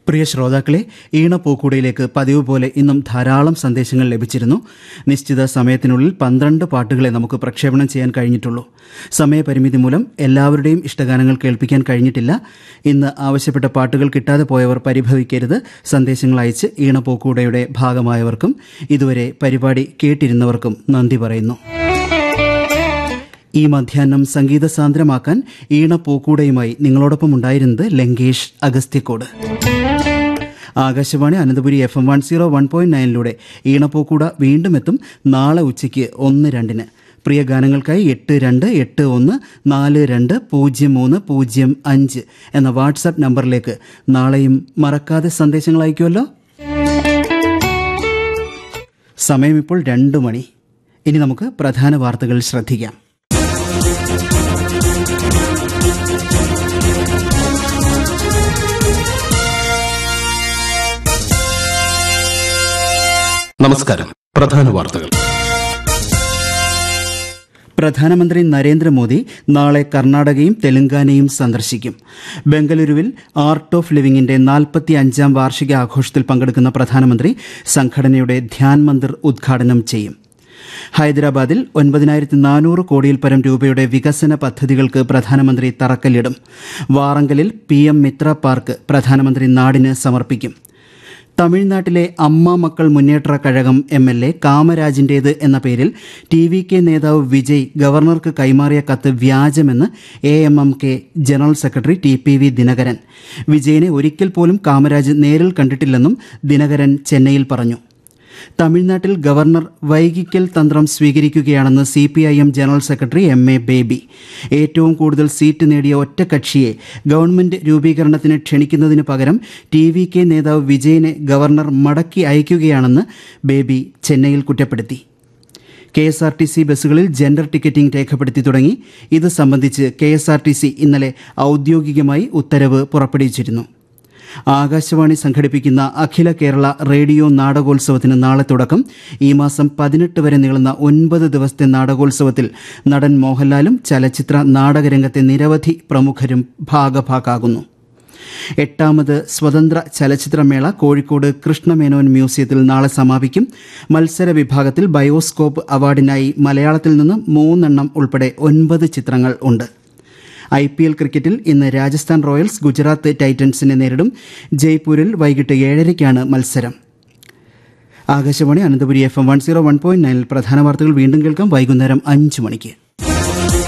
പ്രിയ ശ്രോതാക്കളെ ഈണപ്പൂക്കൂടയിലേക്ക് പതിവ് പോലെ ഇന്നും ധാരാളം സന്ദേശങ്ങൾ ലഭിച്ചിരുന്നു നിശ്ചിത സമയത്തിനുള്ളിൽ പന്ത്രണ്ട് പാട്ടുകളെ നമുക്ക് പ്രക്ഷേപണം ചെയ്യാൻ കഴിഞ്ഞിട്ടുള്ളൂ സമയപരിമിതി മൂലം എല്ലാവരുടെയും ഇഷ്ടഗാനങ്ങൾ കേൾപ്പിക്കാൻ കഴിഞ്ഞിട്ടില്ല ഇന്ന് ആവശ്യപ്പെട്ട പാട്ടുകൾ കിട്ടാതെ പോയവർ പരിഭവിക്കരുത് സന്ദേശങ്ങൾ അയച്ച് ഈണപ്പൂക്കൂടയുടെ ഭാഗമായവർക്കും ഇതുവരെ പരിപാടി കേട്ടിരുന്നവർക്കും നന്ദി പറയുന്നു ഈ മധ്യാഹ്നം സംഗീത സാന്ദ്രമാക്കാൻ ഈണപ്പൂക്കൂടയുമായി നിങ്ങളോടൊപ്പം ഉണ്ടായിരുന്നത് Lankesh Agasthyakode Akashvani Ananthapuri F M one zero one point നയനിലൂടെ ഈണപ്പൂക്കൂട വീണ്ടും എത്തും നാളെ ഉച്ചയ്ക്ക് ഒന്ന് രണ്ടിന് പ്രിയ ഗാനങ്ങൾക്കായി എട്ട് രണ്ട് എട്ട് ഒന്ന് നാല് രണ്ട് പൂജ്യം മൂന്ന് പൂജ്യം അഞ്ച് എന്ന വാട്സാപ്പ് നമ്പറിലേക്ക് നാളെയും മറക്കാതെ സന്ദേശങ്ങൾ അയക്കുമല്ലോ സമയം ഇപ്പോൾ രണ്ട് മണി ഇനി നമുക്ക് പ്രധാന വാർത്തകൾ ശ്രദ്ധിക്കാം നമസ്കാരം പ്രധാന വാർത്തകൾ പ്രധാനമന്ത്രി നരേന്ദ്രമോദി നാളെ കർണാടകയും തെലങ്കാനയും സന്ദർശിക്കും ബംഗളൂരുവിൽ ആർട്ട് ഓഫ് ലിവിംഗിന്റെ നാൽപ്പത്തി അഞ്ചാം വാർഷിക ആഘോഷത്തിൽ പങ്കെടുക്കുന്ന പ്രധാനമന്ത്രി സംഘടനയുടെ ധ്യാൻ മന്ദിർ ഉദ്ഘാടനം ചെയ്യും ഹൈദരാബാദിൽ ഒൻപതിനായിരത്തി നാനൂറ് കോടിയിൽ പരം രൂപയുടെ വികസന പദ്ധതികൾക്ക് പ്രധാനമന്ത്രി തറക്കല്ലിടും വാറങ്കലിൽ പി എം മിത്ര പാർക്ക് പ്രധാനമന്ത്രി നാടിന് സമർപ്പിക്കും തമിഴ്നാട്ടിലെ Amma Makkal Munnetra Kazhagam M L A കാമരാജിൻ്റേത് എന്ന പേരിൽ ടി വി കെ നേതാവ് വിജയ് ഗവർണർക്ക് കൈമാറിയ കത്ത് വ്യാജമെന്ന് A M M K general secretary T P V Dinakaran വിജയനെ ഒരിക്കൽ പോലും കാമരാജ് നേരിൽ കണ്ടിട്ടില്ലെന്നും ദിനകരൻ ചെന്നൈയിൽ പറഞ്ഞു തമിഴ്നാട്ടിൽ ഗവർണർ വൈകിക്കൽ തന്ത്രം സ്വീകരിക്കുകയാണെന്ന് C P I M general secretary M A Baby ഏറ്റവും കൂടുതൽ സീറ്റ് നേടിയ ഒറ്റ കക്ഷിയെ ഗവൺമെന്റ് രൂപീകരണത്തിന് ക്ഷണിക്കുന്നതിന് പകരം ടി വി കെ നേതാവ് വിജയനെ ഗവർണർ മടക്കി അയക്കുകയാണെന്ന് ബേബി ചെന്നൈയിൽ കുറ്റപ്പെടുത്തി K S R T C ബസ്സുകളിൽ ജെൻഡർ ടിക്കറ്റിംഗ് രേഖപ്പെടുത്തി തുടങ്ങി ഇത് സംബന്ധിച്ച് K S R T C ഇന്നലെ ഔദ്യോഗികമായി ഉത്തരവ് പുറപ്പെടുവിച്ചിരുന്നു ആകാശവാണി സംഘടിപ്പിക്കുന്ന അഖില കേരള റേഡിയോ നാടകോത്സവത്തിന് നാളെ തുടക്കം ഈ മാസം പതിനെട്ട് വരെ നീളുന്ന ഒൻപത് ദിവസത്തെ നാടകോത്സവത്തിൽ നടൻ മോഹൻലാലും ചലച്ചിത്ര നാടകരംഗത്തെ നിരവധി പ്രമുഖരും ഭാഗഭാക്കാകുന്നു എട്ടാമത് സ്വതന്ത്ര ചലച്ചിത്രമേള കോഴിക്കോട് കൃഷ്ണമേനോൻ മ്യൂസിയത്തിൽ നാളെ സമാപിക്കും മത്സര വിഭാഗത്തിൽ ബയോസ്കോപ്പ് അവാർഡിനായി മലയാളത്തിൽ നിന്ന് മൂന്നെണ്ണം ഉൾപ്പെടെ ഒൻപത് ചിത്രങ്ങൾ ഉണ്ട് ഐ പി എൽ ക്രിക്കറ്റിൽ ഇന്ന് രാജസ്ഥാൻ റോയൽസ് ഗുജറാത്ത് ടൈറ്റൻസിനെ നേരിടും ജയ്പൂരിൽ വൈകിട്ട് ഏഴരയ്ക്കാണ് മത്സരം Akashvani Ananthapuri F M one zero one point നയനിൽ പ്രധാന വാർത്തകൾ വീണ്ടും കേൾക്കാം വൈകുന്നേരം അഞ്ച് മണിക്ക്